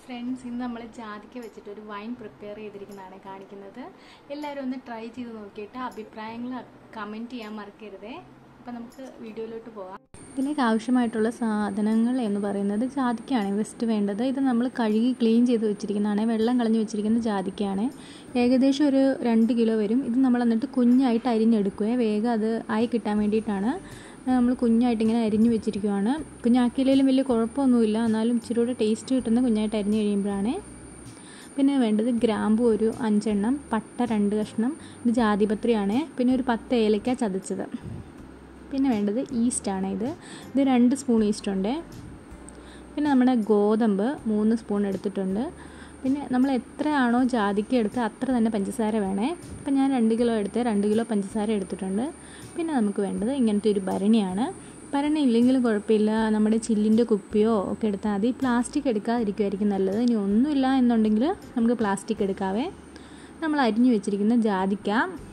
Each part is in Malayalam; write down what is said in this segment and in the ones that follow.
ഫ്രണ്ട്സ് ഇന്ന് നമ്മൾ ജാതിക്ക വെച്ചിട്ട് ഒരു വൈൻ പ്രിപ്പയർ ചെയ്തിരിക്കുന്നതാണ് കാണിക്കുന്നത് എല്ലാവരും ഒന്ന് ട്രൈ ചെയ്ത് നോക്കിയിട്ട് അഭിപ്രായങ്ങൾ കമൻറ്റ് ചെയ്യാൻ മറക്കരുതേ അപ്പം നമുക്ക് വീഡിയോയിലോട്ട് പോകാം ഇതിലേക്ക് ആവശ്യമായിട്ടുള്ള സാധനങ്ങൾ എന്ന് പറയുന്നത് ജാതിക്കയാണ് ഫസ്റ്റ് വേണ്ടത് ഇത് നമ്മൾ കഴുകി ക്ലീൻ ചെയ്ത് വെച്ചിരിക്കുന്നതാണ് വെള്ളം കളഞ്ഞ് വെച്ചിരിക്കുന്ന ജാതിക്കയാണ് ഏകദേശം ഒരു രണ്ട് കിലോ വരും ഇത് നമ്മൾ എന്നിട്ട് കുഞ്ഞായിട്ട് അരിഞ്ഞെടുക്കുകയെ വേഗം അത് ആയി കിട്ടാൻ വേണ്ടിയിട്ടാണ് നമ്മൾ കുഞ്ഞായിട്ട് ഇങ്ങനെ അരിഞ്ഞു വെച്ചിരിക്കുവാണ് കുഞ്ഞാക്കിയില്ലെങ്കിലും വലിയ കുഴപ്പമൊന്നുമില്ല എന്നാലും ഇച്ചിരി കൂടെ ടേസ്റ്റ് കിട്ടുന്ന കുഞ്ഞായിട്ട് അരിഞ്ഞു കഴിയുമ്പോഴാണ് പിന്നെ വേണ്ടത് ഗ്രാമ്പു ഒരു അഞ്ചെണ്ണം പട്ട രണ്ട് കഷ്ണം ഇത് ജാതിപത്രിയാണ് പിന്നെ ഒരു പത്ത് ഏലക്ക ചതച്ചത് പിന്നെ വേണ്ടത് ഈസ്റ്റാണ് ഇത് ഇത് രണ്ട് സ്പൂൺ ഈസ്റ്റ് ഉണ്ട് പിന്നെ നമ്മുടെ ഗോതമ്പ് മൂന്ന് സ്പൂൺ എടുത്തിട്ടുണ്ട് പിന്നെ നമ്മൾ എത്രയാണോ ജാതിക്ക എടുത്ത് അത്ര തന്നെ പഞ്ചസാര വേണേ അപ്പം ഞാൻ രണ്ട് കിലോ എടുത്ത് രണ്ട് കിലോ പഞ്ചസാര എടുത്തിട്ടുണ്ട് പിന്നെ നമുക്ക് വേണ്ടത് ഇങ്ങനത്തെ ഒരു ഭരണിയാണ് ഭരണി ഇല്ലെങ്കിലും കുഴപ്പമില്ല നമ്മുടെ ചില്ലിൻ്റെ കുപ്പിയോ ഒക്കെ എടുത്താൽ മതി പ്ലാസ്റ്റിക് എടുക്കാതിരിക്കുമായിരിക്കും നല്ലത് ഇനി ഒന്നുമില്ല എന്നുണ്ടെങ്കിൽ നമുക്ക് പ്ലാസ്റ്റിക് എടുക്കാവേ നമ്മൾ അരിഞ്ഞു വെച്ചിരിക്കുന്ന ജാതിക്ക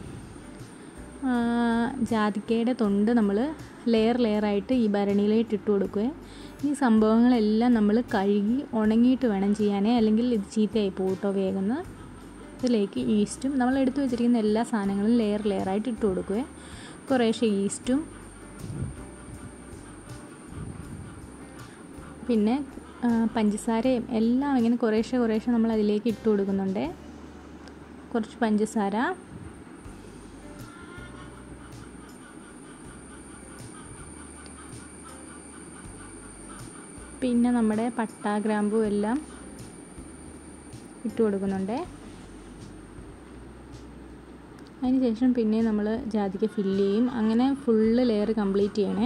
ജാതിക്കയുടെ തൊണ്ട് നമ്മൾ ലെയർ ലെയറായിട്ട് ഈ ഭരണിയിലേക്ക് ഇട്ട് കൊടുക്കുക ഈ സംഭവങ്ങളെല്ലാം നമ്മൾ കഴുകി ഉണങ്ങിയിട്ട് വേണം ചെയ്യാനേ അല്ലെങ്കിൽ ഇത് ചീത്തയായി പോകും കേട്ടോ വേഗം ഇതിലേക്ക് ഈസ്റ്റും നമ്മൾ എടുത്തു വെച്ചിരിക്കുന്ന എല്ലാ സാധനങ്ങളും ലെയർ ലെയറായിട്ട് ഇട്ട് കൊടുക്കുക കുറേശ്ശെ ഈസ്റ്റും പിന്നെ പഞ്ചസാരയും എല്ലാം ഇങ്ങനെ കുറേശ്ശെ കുറേശ്ശെ നമ്മൾ അതിലേക്ക് ഇട്ട് കൊടുക്കുന്നുണ്ട് കുറച്ച് പഞ്ചസാര പിന്നെ നമ്മുടെ പട്ട ഗ്രാമ്പു എല്ലാം ഇട്ട് കൊടുക്കുന്നുണ്ട് അതിനുശേഷം പിന്നെ നമ്മൾ ജാതിക്ക ഫില്ല് ചെയ്യും അങ്ങനെ ഫുള്ള് ലെയർ കംപ്ലീറ്റ് ചെയ്യണേ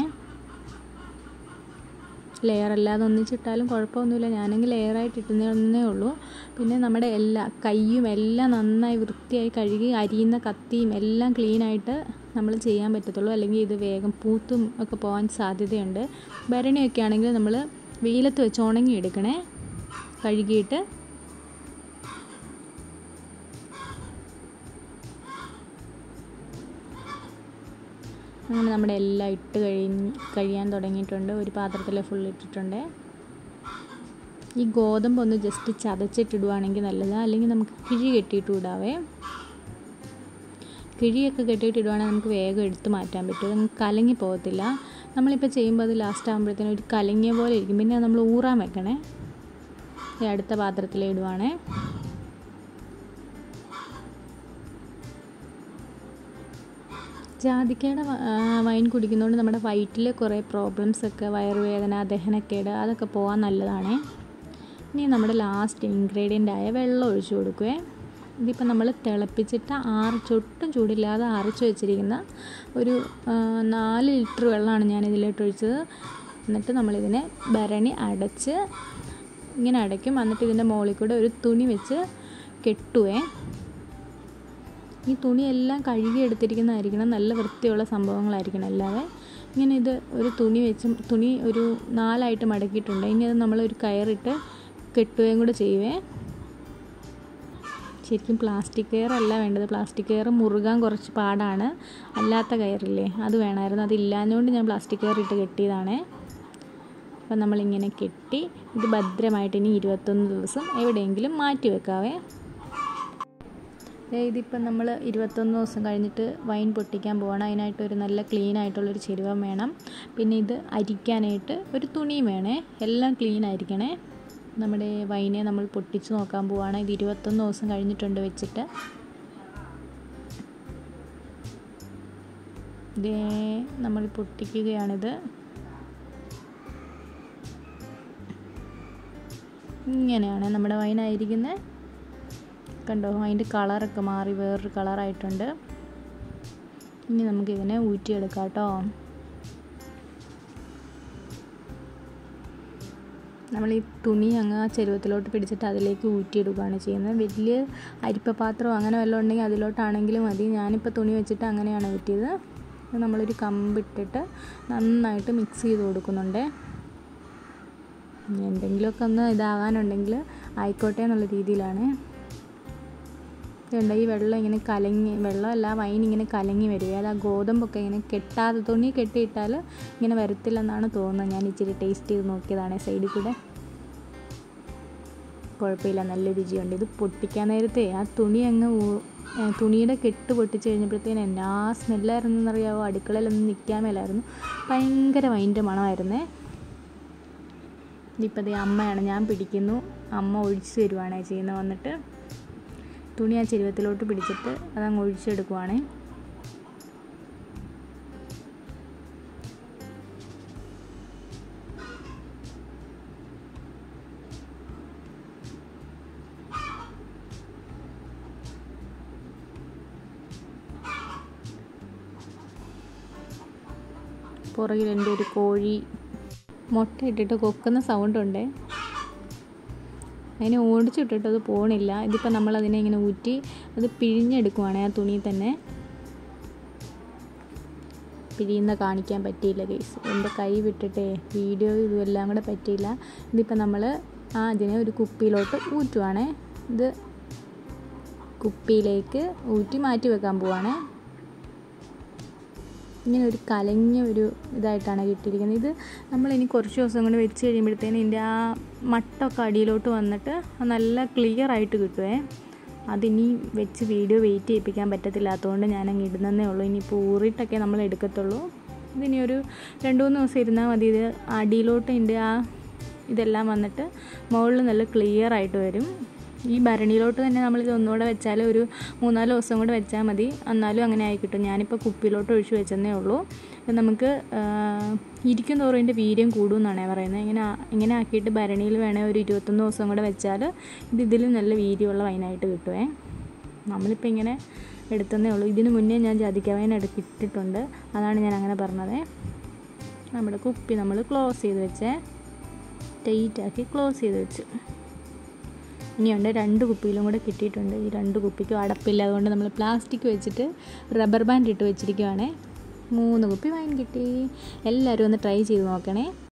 ലെയർ അല്ലാതെ ഒന്നിച്ചിട്ടാലും കുഴപ്പമൊന്നുമില്ല ഞാനെങ്കിൽ ലെയറായിട്ട് ഇട്ടുന്നേ ഉള്ളൂ പിന്നെ നമ്മുടെ എല്ലാ കൈയും എല്ലാം നന്നായി വൃത്തിയായി കഴുകി അരിയുന്ന കത്തിയും എല്ലാം ക്ലീനായിട്ട് നമ്മൾ ചെയ്യാൻ പറ്റത്തുള്ളൂ അല്ലെങ്കിൽ ഇത് വേഗം പൂത്തും ഒക്കെ പോകാൻ സാധ്യതയുണ്ട് ഭരണിയൊക്കെ ആണെങ്കിൽ നമ്മൾ വെയിലത്ത് വെച്ച് ഉണങ്ങി എടുക്കണേ കഴുകിയിട്ട് അങ്ങനെ നമ്മുടെ എല്ലാം ഇട്ട് കഴിഞ്ഞ് കഴിയാൻ തുടങ്ങിയിട്ടുണ്ട് ഒരു പാത്രത്തിൽ ഫുൾ ഇട്ടിട്ടുണ്ട് ഈ ഗോതമ്പ് ഒന്ന് ജസ്റ്റ് ചതച്ചിട്ടിടുവാണെങ്കിൽ നല്ലതാണ് അല്ലെങ്കിൽ നമുക്ക് കിഴി കെട്ടിയിട്ട് വിടാവേ കിഴിയൊക്കെ കെട്ടിയിട്ട് ഇടുവാണെങ്കിൽ നമുക്ക് വേഗം എടുത്ത് മാറ്റാൻ പറ്റും നമുക്ക് കലങ്ങി പോകത്തില്ല നമ്മളിപ്പോൾ ചെയ്യുമ്പോൾ അത് ലാസ്റ്റ് ആകുമ്പോഴത്തേനും ഒരു കലങ്ങിയ പോലെ ഇരിക്കും പിന്നെ നമ്മൾ ഊറാൻ വെക്കണേ അടുത്ത പാത്രത്തിൽ ഇടുവാണേ ജാതിക്കയുടെ വൈൻ കുടിക്കുന്നതുകൊണ്ട് നമ്മുടെ വയറ്റിൽ കുറേ പ്രോബ്ലംസ് ഒക്കെ വയറുവേദന ദഹനക്കേട് അതൊക്കെ പോകാൻ നല്ലതാണ് ഇനി നമ്മുടെ ലാസ്റ്റ് ഇൻഗ്രീഡിയൻ്റ് ആയ വെള്ളം ഒഴിച്ചു കൊടുക്കുവേ ഇതിപ്പോൾ നമ്മൾ തിളപ്പിച്ചിട്ട് ആറ് ചൊട്ടും ചൂടില്ലാതെ അരച്ച് വെച്ചിരിക്കുന്ന ഒരു നാല് ലിറ്റർ വെള്ളമാണ് ഞാൻ ഇതിലോട്ട് ഒഴിച്ചത് എന്നിട്ട് നമ്മളിതിനെ ഭരണി അടച്ച് ഇങ്ങനെ അടയ്ക്കും എന്നിട്ട് ഇതിൻ്റെ മുകളിൽ കൂടെ ഒരു തുണി വെച്ച് കെട്ടുവേ ഈ തുണിയെല്ലാം കഴുകി എടുത്തിരിക്കുന്നതായിരിക്കണം നല്ല വൃത്തിയുള്ള സംഭവങ്ങളായിരിക്കണം അല്ലാതെ ഇങ്ങനെ ഇത് ഒരു തുണി വെച്ച് തുണി ഒരു നാലായിട്ട് മടക്കിയിട്ടുണ്ട് ഇനി അത് നമ്മളൊരു കയറിട്ട് കെട്ടുകയും കൂടെ ചെയ്യുവേ ശരിക്കും പ്ലാസ്റ്റിക് കെയർ അല്ല വേണ്ടത് പ്ലാസ്റ്റിക് കെയർ മുറുകാൻ കുറച്ച് പാടാണ് അല്ലാത്ത കയറില്ലേ അത് വേണമായിരുന്നു അതില്ലാഞ്ഞുകൊണ്ട് ഞാൻ പ്ലാസ്റ്റിക് കെയർ ഇട്ട് കെട്ടിയതാണ് അപ്പം നമ്മളിങ്ങനെ കെട്ടി ഇത് ഭദ്രമായിട്ട് ഇനി ഇരുപത്തൊന്ന് ദിവസം എവിടെയെങ്കിലും മാറ്റി വെക്കാവേ ഇതിപ്പം നമ്മൾ ഇരുപത്തൊന്ന് ദിവസം കഴിഞ്ഞിട്ട് വൈൻ പൊട്ടിക്കാൻ പോകണം അതിനായിട്ട് ഒരു നല്ല ക്ലീൻ ആയിട്ടുള്ളൊരു ചെരുവം വേണം പിന്നെ ഇത് അരിക്കാനായിട്ട് ഒരു തുണിയും വേണേ എല്ലാം ക്ലീൻ ആയിരിക്കണേ നമ്മുടെ വൈനെ നമ്മൾ പൊട്ടിച്ച് നോക്കാൻ പോവാണ് ഇത് ഇരുപത്തൊന്ന് ദിവസം കഴിഞ്ഞിട്ടുണ്ട് വെച്ചിട്ട് ഇതേ നമ്മൾ പൊട്ടിക്കുകയാണിത് ഇങ്ങനെയാണ് നമ്മുടെ വൈനായിരിക്കുന്നത് കണ്ടോ അതിൻ്റെ കളറൊക്കെ മാറി വേറൊരു കളറായിട്ടുണ്ട് ഇനി നമുക്കിതിനെ ഊറ്റിയെടുക്കാം കേട്ടോ നമ്മൾ ഈ തുണി അങ്ങ് ആ ചെരുവത്തിലോട്ട് പിടിച്ചിട്ട് അതിലേക്ക് ഊറ്റിയിടുകയാണ് ചെയ്യുന്നത് വലിയ അരിപ്പ പാത്രം അങ്ങനെ വല്ലതും ഉണ്ടെങ്കിൽ അതിലോട്ടാണെങ്കിലും മതി ഞാനിപ്പോൾ തുണി വെച്ചിട്ട് അങ്ങനെയാണ് ഊറ്റിയത് നമ്മളൊരു കമ്പിട്ടിട്ട് നന്നായിട്ട് മിക്സ് ചെയ്ത് കൊടുക്കുന്നുണ്ട് എന്തെങ്കിലുമൊക്കെ ഒന്ന് ഇതാകാനുണ്ടെങ്കിൽ ആയിക്കോട്ടെ എന്നുള്ള രീതിയിലാണ് ഇതുണ്ട് ഈ വെള്ളം ഇങ്ങനെ കലങ്ങി വെള്ളമല്ല വൈൻ ഇങ്ങനെ കലങ്ങി വരിക അത് ആ ഗോതമ്പൊക്കെ ഇങ്ങനെ കെട്ടാതെ തുണി കെട്ടിയിട്ടാൽ ഇങ്ങനെ വരത്തില്ലെന്നാണ് തോന്നുന്നത് ഞാൻ ഇച്ചിരി ടേസ്റ്റ് ചെയ്ത് നോക്കിയതാണ് സൈഡിൽ കൂടെ കുഴപ്പമില്ല നല്ല രുചിയുണ്ട് ഇത് പൊട്ടിക്കാൻ നേരത്തെ ആ തുണി അങ്ങ് ഊ- ഏ, തുണിയുടെ കെട്ട് പൊട്ടിച്ച് കഴിഞ്ഞപ്പോഴത്തേന് എന്നാ സ്മെല്ലായിരുന്നു എന്നറിയാവോ അടുക്കളയിലൊന്നും നിൽക്കാൻ മേലായിരുന്നു ഭയങ്കര വൈൻ്റെ മണമായിരുന്നേ ഇതിപ്പോൾ ദേ അമ്മയാണ് ഞാൻ പിടിക്കുന്നു അമ്മ ഒഴിച്ചു തരുവാണേ ചെയ്യുന്നത് വന്നിട്ട് തുണി ആ ചെരുവത്തിലോട്ട് പിടിച്ചിട്ട് അതങ്ങ് ഒഴിച്ചെടുക്കുവാണേ പുറകിൽ എൻ്റെ ഒരു കോഴി മുട്ട ഇട്ടിട്ട് കൊക്കുന്ന സൗണ്ട് ഉണ്ടേ അതിനെ ഓടിച്ചിട്ടിട്ട് അത് പോണില്ല ഇതിപ്പോൾ നമ്മൾ അതിനെ ഇങ്ങനെ ഊറ്റി അത് പിഴിഞ്ഞെടുക്കുവാണ് ആ തുണിയിൽ തന്നെ പിഴിയുന്ന കാണിക്കാൻ പറ്റിയില്ല കേസ് എൻ്റെ കൈ വിട്ടിട്ടേ വീഡിയോ ഇതുമെല്ലാം കൂടെ പറ്റിയില്ല ഇതിപ്പോൾ നമ്മൾ ആ അതിനെ ഒരു കുപ്പിയിലോട്ട് ഊറ്റുവാണേ ഇത് കുപ്പിയിലേക്ക് ഊറ്റി മാറ്റി വെക്കാൻ പോവാണേ ഇങ്ങനെ ഒരു കലങ്ങിയ ഒരു ഇതായിട്ടാണ് കിട്ടിയിരിക്കുന്നത് ഇത് നമ്മളിനി കുറച്ച് ദിവസം കൊണ്ട് വെച്ച് കഴിയുമ്പോഴത്തേന് ഇതിൻ്റെ ആ മട്ടൊക്കെ അടിയിലോട്ട് വന്നിട്ട് അത് നല്ല ക്ലിയർ ആയിട്ട് കിട്ടുമേ അതിനി വെച്ച് വീഡിയോ വെയിറ്റ് ചെയ്യിപ്പിക്കാൻ പറ്റത്തില്ലാത്തതുകൊണ്ട് ഞാൻ അങ്ങ് ഇടുന്നതേ ഉള്ളൂ ഇനിയിപ്പോൾ ഊറിയിട്ടൊക്കെ നമ്മൾ എടുക്കത്തുള്ളൂ ഇതിനി ഒരു രണ്ട് മൂന്ന് ദിവസം ഇരുന്നാൽ മതി ഇത് അടിയിലോട്ട് ഇതിൻ്റെ ആ ഇതെല്ലാം വന്നിട്ട് മുകളിൽ നല്ല ക്ലിയർ ആയിട്ട് വരും ഈ ഭരണിയിലോട്ട് തന്നെ നമ്മളിത് ഒന്നുകൂടെ വെച്ചാൽ ഒരു മൂന്നാല് ദിവസം കൂടെ വെച്ചാൽ മതി എന്നാലും അങ്ങനെ ആയി കിട്ടും ഞാനിപ്പോൾ കുപ്പിയിലോട്ട് ഒഴിച്ച് വെച്ചെന്നേ ഉള്ളൂ ഇത് നമുക്ക് ആ, ഇരിക്കും തോറും ഇതിൻ്റെ വീര്യം കൂടും എന്നാണ് പറയുന്നത് ഇങ്ങനെ ആ- ഇങ്ങനെ ആക്കിയിട്ട് ഭരണിയിൽ വേണേൽ ഒരു ഇരുപത്തൊന്ന് ദിവസം കൂടെ വെച്ചാൽ ഇത് ഇതിലും നല്ല വീര്യമുള്ള വൈനായിട്ട് കിട്ടുമേ നമ്മളിപ്പോൾ ഇങ്ങനെ എടുത്തന്നേ ഉള്ളൂ ഇതിന് മുന്നേ ഞാൻ ജാതിക്ക വൈൻ എടുത്ത് ഇട്ടിട്ടുണ്ട് അതാണ് ഞാൻ അങ്ങനെ പറഞ്ഞത് നമ്മുടെ കുപ്പി നമ്മൾ ക്ലോസ് ചെയ്ത് വെച്ചേ ടൈറ്റാക്കി ക്ലോസ് ചെയ്ത് വെച്ചു ഇനിയുണ്ട് രണ്ട് കുപ്പിയിലും കൂടെ കിട്ടിയിട്ടുണ്ട് ഈ രണ്ട് കുപ്പിക്കും അടപ്പില്ല അതുകൊണ്ട് നമ്മൾ പ്ലാസ്റ്റിക് വെച്ചിട്ട് റബ്ബർ ബാൻഡ് ഇട്ട് വെച്ചിരിക്കുവാണേ മൂന്ന് കുപ്പി വൈൻ കിട്ടി എല്ലാവരും ഒന്ന് ട്രൈ ചെയ്ത് നോക്കണേ